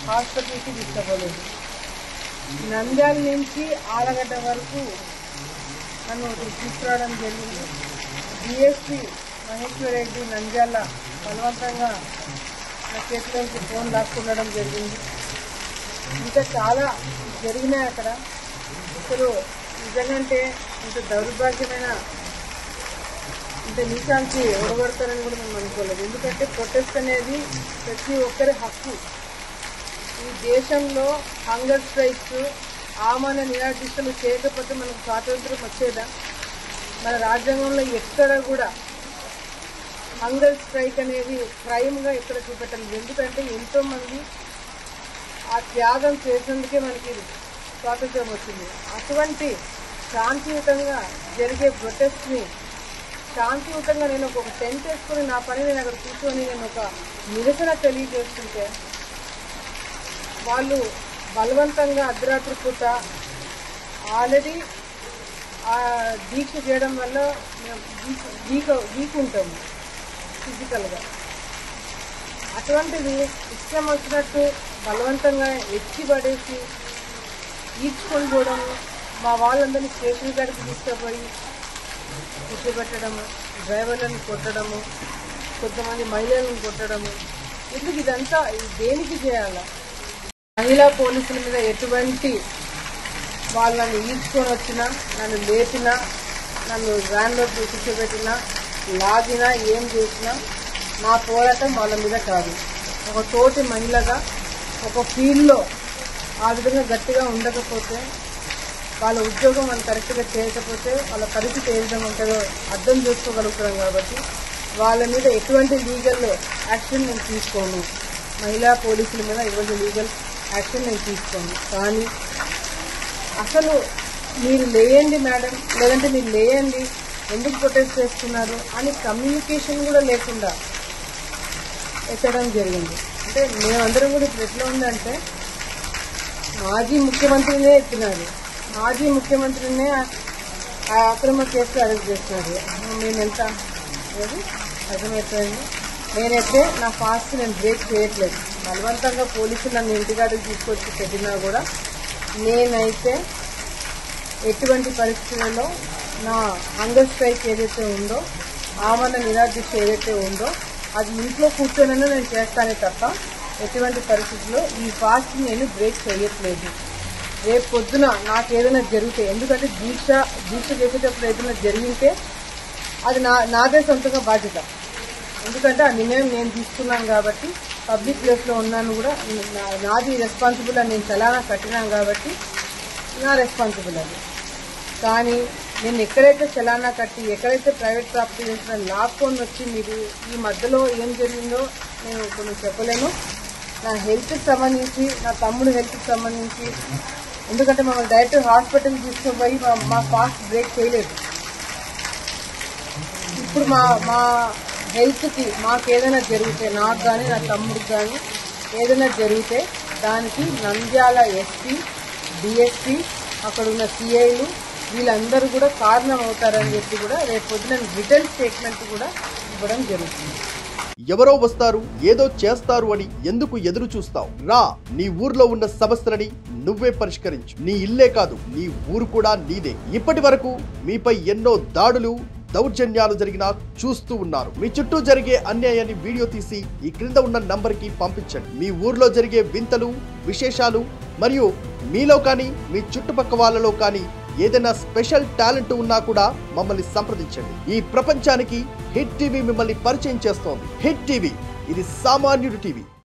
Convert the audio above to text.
హాస్పిటల్కి తీసుకుపోలేదు నంద్యాల నుంచి ఆలగడ్డ వరకు నన్ను తీసుకురావడం జరిగింది డిఎస్పి మహేశ్వర్ రెడ్డి నంద్యాల బలవంతంగా నా చేతిలోంచి ఫోన్ లాక్కుండడం జరిగింది ఇంకా చాలా జరిగినాయి అక్కడ అసలు నిజంగంటే ఇంత దౌర్భాగ్యమైన ఇంత నీచానికి ఒడగొడతారని కూడా మేము అనుకోలేదు ఎందుకంటే ప్రొటెస్ట్ అనేది ప్రతి ఒక్కరి హక్కు ఈ దేశంలో హంగర్ స్ట్రైక్స్ ఆమాన నిరాదీక్షలు చేయకపోతే మనకు స్వాతంత్రం వచ్చేదా మన రాజ్యాంగంలో ఎక్కడ కూడా హంగర్ స్ట్రైక్ అనేది క్రైమ్గా ఎక్కడ చూపెట్టలేదు ఎందుకంటే ఎంతో మంది ఆ త్యాగం చేసినందుకే మనకి స్వాతంత్రం వచ్చింది అటువంటి శాంతియుతంగా జరిగే ప్రొటెస్ట్ని శాంతియుతంగా నేను ఒక టెంట్ వేసుకొని నా పని నేను అక్కడ కూర్చొని నేను ఒక నిరసన తెలియజేస్తుంటే వాళ్ళు బలవంతంగా అర్ధరాత్రి పూట ఆల్రెడీ ఆ దీక్ష చేయడం వల్ల మేము వీక్ వీక్ వీక్ ఉంటాము ఫిజికల్గా అటువంటిది ఇష్టం వచ్చినట్టు బలవంతంగా ఎక్కి పడేసి ఈడ్చుకొని పోవడం మా వాళ్ళందరినీ స్టేషన్ కాడికి తీసుకుపోయి కూర్చోబెట్టడము డ్రైవర్లను కొట్టడము కొంతమంది మహిళలను కొట్టడము ఎందుకు ఇదంతా ఇది దేనికి చేయాలా మహిళా పోలీసుల మీద ఎటువంటి వాళ్ళని ఈడ్చుకొని వచ్చినా నన్ను లేపినా నన్ను వ్యాన్లో కూర్చోబెట్టినా లాగినా ఏం చేసినా నా పోరాటం వాళ్ళ మీద కాదు ఒక తోటి మహిళగా ఒక ఫీల్డ్లో ఆ విధంగా గట్టిగా ఉండకపోతే వాళ్ళ ఉద్యోగం వాళ్ళు కరెక్ట్గా చేయకపోతే వాళ్ళ పరిస్థితి ఏ విధంగా ఉంటుందో అర్థం చేసుకోగలుగుతున్నాం కాబట్టి వాళ్ళ మీద ఎటువంటి లీగల్ యాక్షన్ నేను తీసుకోను మహిళా పోలీసుల మీద ఎటువంటి లీగల్ యాక్షన్ నేను తీసుకోను కానీ అసలు మీరు లేయండి మేడం లేదంటే మీరు లేయండి ఎందుకు ప్రొటెస్ట్ చేస్తున్నారు అని కమ్యూనికేషన్ కూడా లేకుండా ఎత్తడం జరిగింది అంటే మేమందరం కూడా ఇప్పుడు ఎట్లా ఉందంటే మాజీ ముఖ్యమంత్రినే ఎత్తినారు మాజీ ముఖ్యమంత్రినే ఆ అక్రమ కేసులు అరెస్ట్ చేస్తున్నారు మేము ఎంత ఏది అర్థమవుతుంది నేనైతే నా ఫాస్ట్ నేను బ్రేక్ చేయట్లేదు బలవంతంగా పోలీసులు నన్ను ఇంటికాడికి తీసుకొచ్చి పెట్టినా కూడా నేనైతే ఎటువంటి పరిస్థితులలో నా హంగర్ స్ట్రైక్ ఏదైతే ఉందో ఆమరణ నిరాదీక్ష ఏదైతే ఉందో అది ఇంట్లో కూర్చొనైనా నేను చేస్తానే తప్ప ఎటువంటి పరిస్థితుల్లో ఈ ఫాస్ట్ నేను బ్రేక్ చేయట్లేదు రేపు పొద్దున నాకు ఏదైనా జరిగితే ఎందుకంటే దీక్ష దీక్ష చేసేటప్పుడు ఏదైనా జరిగితే అది నా నాదే సొంతంగా బాధ్యత ఎందుకంటే ఆ నిర్ణయం నేను తీసుకున్నాను కాబట్టి పబ్లిక్ ప్లేస్లో ఉన్నాను కూడా నా- నాది రెస్పాన్సిబుల్ అని నేను చలానా కట్టినాను కాబట్టి నా రెస్పాన్సిబుల్ అది కానీ నేను ఎక్కడైతే చలానా కట్టి ఎక్కడైతే ప్రైవేట్ ప్రాపర్టీ చేసిన లాక్కొని వచ్చి మీరు ఈ మధ్యలో ఏం జరిగిందో నేను కొన్ని చెప్పలేను నా హెల్త్కి సంబంధించి నా తమ్ముడు హెల్త్కి సంబంధించి ఎందుకంటే మమ్మల్ని డైరెక్ట్ హాస్పిటల్ తీసుకుపోయి మా మా ఫాస్ట్ బ్రేక్ చేయలేదు ఇప్పుడు మా మా హెల్త్కి మాకు ఏదైనా జరిగితే నాకు కానీ నా తమ్ముడికి కానీ ఏదైనా జరిగితే దానికి నంద్యాల ఎస్పీ డిఎస్పీ అక్కడ ఉన్న సిఐలు వీళ్ళందరూ కూడా కారణం అవుతారని చెప్పి కూడా రేపు పొద్దున రిటర్న్ స్టేట్మెంట్ కూడా ఇవ్వడం జరుగుతుంది ఎవరో వస్తారు ఏదో చేస్తారు అని ఎందుకు ఎదురు చూస్తావు రా నీ ఊర్లో ఉన్న సమస్యలని నువ్వే పరిష్కరించు నీ ఇల్లే కాదు నీ ఊరు కూడా నీదే ఇప్పటి వరకు మీపై ఎన్నో దాడులు దౌర్జన్యాలు జరిగినా చూస్తూ ఉన్నారు మీ చుట్టూ జరిగే అన్యాయాన్ని వీడియో తీసి ఈ క్రింద ఉన్న నంబర్కి పంపించండి మీ ఊర్లో జరిగే వింతలు విశేషాలు మరియు మీలో కానీ మీ చుట్టుపక్క వాళ్ళలో కానీ ఏదైనా స్పెషల్ టాలెంట్ ఉన్నా కూడా మమ్మల్ని సంప్రదించండి ఈ ప్రపంచానికి హిట్ టీవీ మిమ్మల్ని పరిచయం చేస్తోంది హిట్ టీవీ ఇది సామాన్యుడి టీవీ